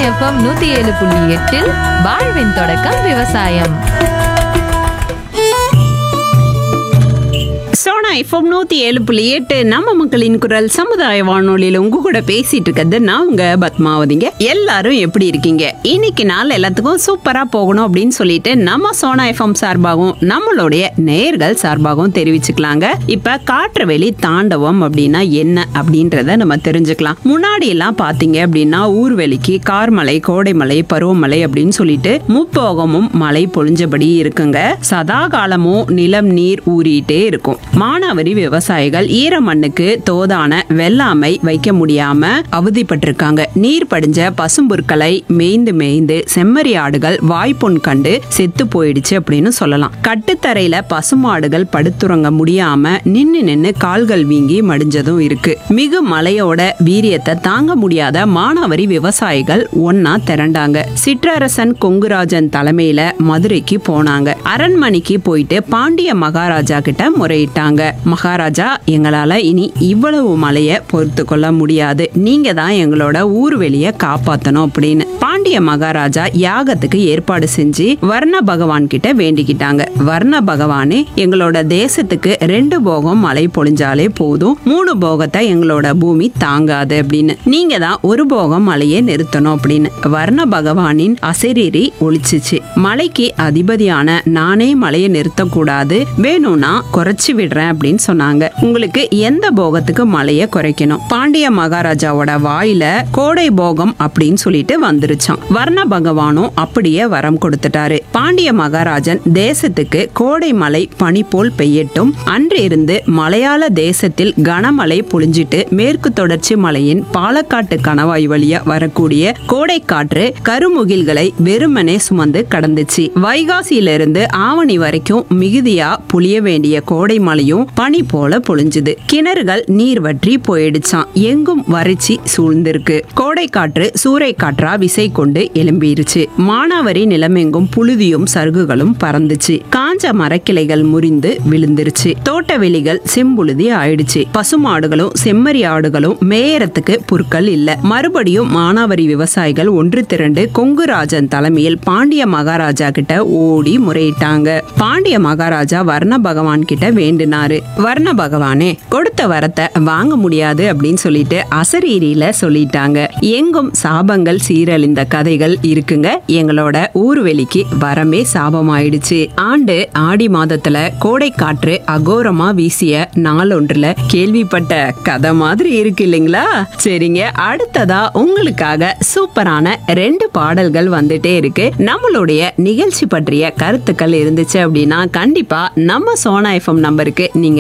FM நூத்தி ஏழு புள்ளி எட்டில் வாழ்வின் தொடக்கம் விவசாயம் சோனா எஃப்எம் நூத்தி ஏழு புள்ளி எட்டு நம்ம மக்களின் குரல் சமுதாய வானொலியில உங்க கூட பேசிட்டு இருக்கிறது நான் உங்க பத்மாவதிங்க எல்லாரும் எப்படி இருக்கீங்க இன்னைக்கு நாள் எல்லாத்துக்கும் சூப்பரா போகணும் அப்படின்னு சொல்லிட்டு நம்ம சோனா எஃப்எம் சார்பாகவும் நம்மளுடைய நேர்கள் சார்பாகவும் தெரிவிச்சுக்கலாங்க இப்ப காற்றுவெளி தாண்டவம் அப்படின்னா என்ன அப்படின்றத நம்ம தெரிஞ்சுக்கலாம் முன்னாடி எல்லாம் பாத்தீங்க அப்படின்னா ஊர்வெளிக்கு கார்மலை கோடைமலை பருவமழை அப்படின்னு சொல்லிட்டு முப்போகமும் மழை பொழிஞ்சபடி இருக்குங்க சதா காலமும் நிலம் நீர் ஊறிட்டே இருக்கும் மானாவரி விவசாயிகள் ஈர மண்ணுக்கு தோதான வெள்ளாமை வைக்க முடியாம அவதிப்பட்டிருக்காங்க நீர் படிஞ்ச பசும்புற்களை மேய்ந்து மேய்ந்து செம்மறி ஆடுகள் வாய்ப்புண் கண்டு செத்து போயிடுச்சு அப்படின்னு சொல்லலாம் கட்டுத்தரையில பசுமாடுகள் படுத்துறங்க முடியாம நின்னு நின்னு கால்கள் வீங்கி மடிஞ்சதும் இருக்கு மிகு மழையோட வீரியத்தை தாங்க முடியாத மானாவரி விவசாயிகள் ஒன்னா திரண்டாங்க சிற்றரசன் கொங்குராஜன் தலைமையில மதுரைக்கு போனாங்க அரண்மனைக்கு போயிட்டு பாண்டிய மகாராஜா கிட்ட முறையிட்டாங்க மகாராஜா எங்களால இனி இவ்வளவு மழைய பொறுத்து கொள்ள முடியாது நீங்க தான் எங்களோட ஊர்வெளிய காப்பாத்தணும் அப்படின்னு பாண்டிய மகாராஜா யாகத்துக்கு ஏற்பாடு செஞ்சு வர்ண பகவான் கிட்ட வேண்டிக்கிட்டாங்க வர்ண பகவானே எங்களோட தேசத்துக்கு ரெண்டு போகம் மழை பொழிஞ்சாலே போதும் மூணு போகத்தை எங்களோட பூமி தாங்காது அப்படின்னு நீங்க தான் ஒரு போகம் மழையை நிறுத்தணும் அப்படின்னு வர்ண பகவானின் அசரீரி ஒழிச்சிச்சு மலைக்கு அதிபதியான நானே மழையை நிறுத்தக்கூடாது வேணும்னா குறைச்சு விடுறேன் அப்படின்னு சொன்னாங்க உங்களுக்கு எந்த போகத்துக்கு மழையை குறைக்கணும் பாண்டிய மகாராஜாவோட வாயில கோடை போகம் அப்படின்னு சொல்லிட்டு வந்துருச்சான் வர்ண பகவானும் அப்படியே வரம் கொடுத்துட்டாரு பாண்டிய மகாராஜன் தேசத்துக்கு கோடை மழை பனி போல் பெய்யட்டும் அன்று இருந்து மலையாள தேசத்தில் கனமழை பொழிஞ்சிட்டு மேற்கு தொடர்ச்சி மலையின் பாலக்காட்டு கணவாய் வழியா வரக்கூடிய கோடை காற்று கருமுகில்களை வெறுமனே சுமந்து கடந்துச்சு வைகாசியிலிருந்து ஆவணி வரைக்கும் மிகுதியா புளிய வேண்டிய கோடை மழையும் பனி போல பொழிஞ்சுது கிணறுகள் நீர் வற்றி போயிடுச்சான் எங்கும் வறட்சி சூழ்ந்திருக்கு கோடை காற்று சூறை காற்றா விசை கொண்டு எழும்பிருச்சு மானாவரி நிலமெங்கும் புழுதியும் சருகுகளும் பறந்துச்சு காஞ்ச மரக்கிளைகள் முறிந்து விழுந்துருச்சு தோட்ட வெளிகள் செம்புழுதி ஆயிடுச்சு பசுமாடுகளும் செம்மறி ஆடுகளும் மேயறதுக்கு புற்கள் இல்ல மறுபடியும் மானாவரி விவசாயிகள் ஒன்று திரண்டு கொங்குராஜன் தலைமையில் பாண்டிய மகாராஜா கிட்ட ஓடி முறையிட்டாங்க பாண்டிய மகாராஜா வர்ண பகவான் கிட்ட வேண்டினாரு வர்ண பகவானே கொடுத்த வரத்தை வாங்க முடியாது அப்படின்னு சொல்லிட்டு அசரீரியில சொல்லிட்டாங்க எங்கும் சாபங்கள் சீரழிந்த கதைகள் இருக்குங்க எங்களோட ஊர்வெளிக்கு வரமே சாபமாயிடுச்சு ஆண்டு ஆடி மாதத்துல கோடை காற்று அகோரமா வீசிய நாளொன்றுல கேள்விப்பட்ட கதை மாதிரி இருக்கு இல்லைங்களா சரிங்க அடுத்ததா உங்களுக்காக சூப்பரான ரெண்டு பாடல்கள் வந்துட்டே இருக்கு நம்மளுடைய நிகழ்ச்சி பற்றிய கருத்துக்கள் இருந்துச்சு அப்படின்னா கண்டிப்பா நம்ம சோனா எஃப்எம் நம்பருக்கு நீங்க